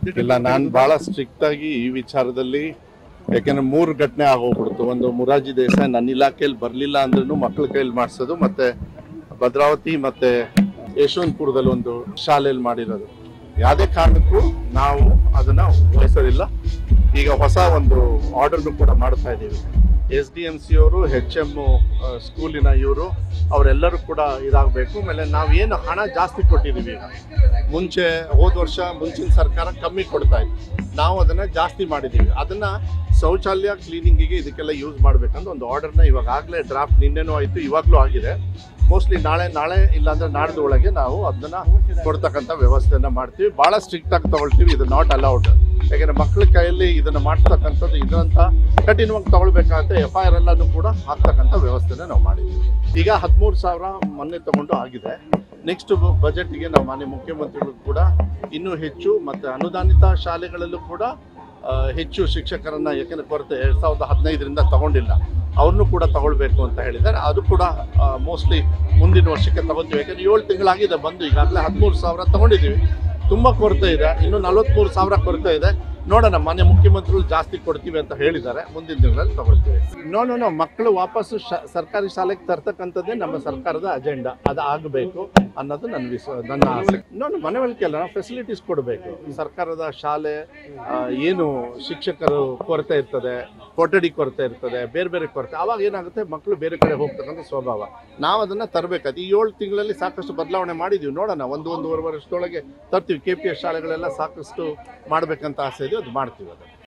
ಇಲ್ಲ ನಾನು ಬಹಳ ಸ್ಟ್ರಿಕ್ಟ್ ಆಗಿ ಈ ವಿಚಾರದಲ್ಲಿ ಯಾಕೆಂದ್ರೆ ಮೂರು ಘಟನೆ ಆಗೋಗ್ಬಿಡ್ತು ಒಂದು ಮುರಾಜಿ ದೇಸಾಯಿ ನನ್ನ ಇಲಾಖೆಯಲ್ಲಿ ಬರಲಿಲ್ಲ ಅಂದ್ರೂ ಮಕ್ಕಳ ಕೈಯಲ್ಲಿ ಮಾಡಿಸೋದು ಮತ್ತೆ ಭದ್ರಾವತಿ ಮತ್ತೆ ಯಶವಂತಪುರದಲ್ಲಿ ಒಂದು ಶಾಲೆಯಲ್ಲಿ ಮಾಡಿರೋದು ಯಾವುದೇ ಕಾರಣಕ್ಕೂ ನಾವು ಅದನ್ನ ವಹಿಸೋದಿಲ್ಲ ಈಗ ಹೊಸ ಒಂದು ಆರ್ಡರ್ನು ಕೂಡ ಮಾಡ್ತಾ ಇದ್ದೀವಿ ಎಸ್ ಡಿ ಎಂ ಸಿ ಅವರು ಹೆಚ್ ಎಮ್ ಸ್ಕೂಲಿನ ಇವರು ಅವರೆಲ್ಲರೂ ಕೂಡ ಇದಾಗಬೇಕು ಆಮೇಲೆ ನಾವೇನು ಹಣ ಜಾಸ್ತಿ ಕೊಟ್ಟಿದ್ದೀವಿ ಈಗ ಮುಂಚೆ ಹೋದ ವರ್ಷ ಮುಂಚಿನ ಸರ್ಕಾರ ಕಮ್ಮಿ ಕೊಡ್ತಾ ಇತ್ತು ನಾವು ಅದನ್ನ ಜಾಸ್ತಿ ಮಾಡಿದ್ದೀವಿ ಅದನ್ನ ಶೌಚಾಲಯ ಕ್ಲೀನಿಂಗಿಗೆ ಇದಕ್ಕೆಲ್ಲ ಯೂಸ್ ಮಾಡ್ಬೇಕಂತ ಒಂದು ಆರ್ಡರ್ನ ಇವಾಗ ಆಗಲೇ ಡ್ರಾಫ್ಟ್ ನಿನ್ನೆನೂ ಆಯಿತು ಇವಾಗಲೂ ಆಗಿದೆ ಮೋಸ್ಟ್ಲಿ ನಾಳೆ ನಾಳೆ ಇಲ್ಲಾಂದ್ರೆ ನಾಡ್ದು ಒಳಗೆ ನಾವು ಅದನ್ನ ಕೊಡ್ತಕ್ಕಂಥ ವ್ಯವಸ್ಥೆಯನ್ನ ಮಾಡ್ತೀವಿ ಭಾಳ ಸ್ಟ್ರಿಕ್ಟ್ ಆಗಿ ತಗೊಳ್ತೀವಿ ಇದು ನಾಟ್ ಅಲೌಡ್ ಯಾಕೆಂದ್ರೆ ಮಕ್ಕಳ ಕೈಯಲ್ಲಿ ಇದನ್ನ ಮಾಡ್ತಕ್ಕಂಥದ್ದು ಇದಂತ ಕಠಿಣವಾಗಿ ತಗೊಳ್ಬೇಕಾಗತ್ತೆ ಎಫ್ ಐ ಆರ್ ಎಲ್ಲನೂ ಕೂಡ ಹಾಕ್ತಕ್ಕಂಥ ವ್ಯವಸ್ಥೆನ ನಾವು ಮಾಡಿದ್ದೀವಿ ಈಗ ಹದಿಮೂರು ಸಾವಿರ ಮೊನ್ನೆ ತಗೊಂಡು ಆಗಿದೆ ನೆಕ್ಸ್ಟ್ ಬಜೆಟ್ಗೆ ನಾವು ಮಾನ್ಯ ಮುಖ್ಯಮಂತ್ರಿಗಳು ಕೂಡ ಇನ್ನೂ ಹೆಚ್ಚು ಮತ್ತೆ ಅನುದಾನಿತ ಶಾಲೆಗಳಲ್ಲೂ ಕೂಡ ಆ, ಹೆಚ್ಚು ಶಿಕ್ಷಕರನ್ನ ಯಾಕೆಂದ್ರೆ ಕೊರತೆ ಎರಡ್ ಸಾವಿರದ ಹದಿನೈದರಿಂದ ತಗೊಂಡಿಲ್ಲ ಅವ್ರನ್ನೂ ಕೂಡ ತಗೊಳ್ಬೇಕು ಅಂತ ಹೇಳಿದ್ದಾರೆ ಅದು ಕೂಡ ಮೋಸ್ಟ್ಲಿ ಮುಂದಿನ ವರ್ಷಕ್ಕೆ ತಗೋತೀವಿ ಯಾಕಂದ್ರೆ ಏಳು ತಿಂಗಳಾಗಿದೆ ಬಂದು ಈಗಾಗಲೇ ಹದಿಮೂರು ಸಾವಿರ ತಗೊಂಡಿದ್ದೀವಿ ತುಂಬಾ ಕೊರತೆ ಇದೆ ಇನ್ನು ನಲವತ್ಮೂರು ಸಾವಿರ ಕೊರತೆ ಇದೆ ನೋಡೋಣ ಮಾನ್ಯ ಮುಖ್ಯಮಂತ್ರಿಗಳು ಜಾಸ್ತಿ ಕೊಡ್ತೀವಿ ಅಂತ ಹೇಳಿದ್ದಾರೆ ಮುಂದಿನ ದಿನಗಳಲ್ಲಿ ತಗೊಳ್ತೀವಿ ನೋ ನೋ ನೋ ಮಕ್ಕಳು ವಾಪಸ್ಸು ಶ- ಸರ್ಕಾರಿ ಶಾಲೆಗೆ ತರ್ತಕ್ಕಂಥದ್ದೇ ನಮ್ಮ ಸರ್ಕಾರದ ಅಜೆಂಡಾ ಅದು ಆಗಬೇಕು ಅನ್ನೋದು ನನ್ನ ವಿಶ್ವ ನನ್ನ ಆಸೆ ನೋ ನೋ ಮನವಳಿಕೆ ಅಲ್ಲ ನಾವು ಫೆಸಿಲಿಟೀಸ್ ಕೊಡಬೇಕು ಸರ್ಕಾರದ ಶಾಲೆ ಆ, ಏನು ಶಿಕ್ಷಕರು ಕೊರತೆ ಇರ್ತದೆ ಕೊಠಡಿ ಕೊರತೆ ಇರ್ತದೆ ಬೇರೆ ಬೇರೆ ಕೊರತೆ ಆವಾಗ ಏನಾಗುತ್ತೆ ಮಕ್ಕಳು ಬೇರೆ ಕಡೆ ಹೋಗ್ತಕ್ಕಂಥ ಸ್ವಭಾವ ನಾವು ಅದನ್ನ ತರಬೇಕಾದ ಈ ಏಳು ತಿಂಗಳಲ್ಲಿ ಸಾಕಷ್ಟು ಬದಲಾವಣೆ ಮಾಡಿದೀವಿ ನೋಡೋಣ ಒಂದು ಒಂದೂವರೆ ವರ್ಷದೊಳಗೆ ತರ್ತೀವಿ ಕೆ ಪಿ ಎಸ್ ಶಾಲೆಗಳೆಲ್ಲ ಸಾಕಷ್ಟು ಮಾಡ್ಬೇಕಂತ ಆಸೆ ಇದೆ ಅದು ಮಾಡ್ತೀವಿ ಅದು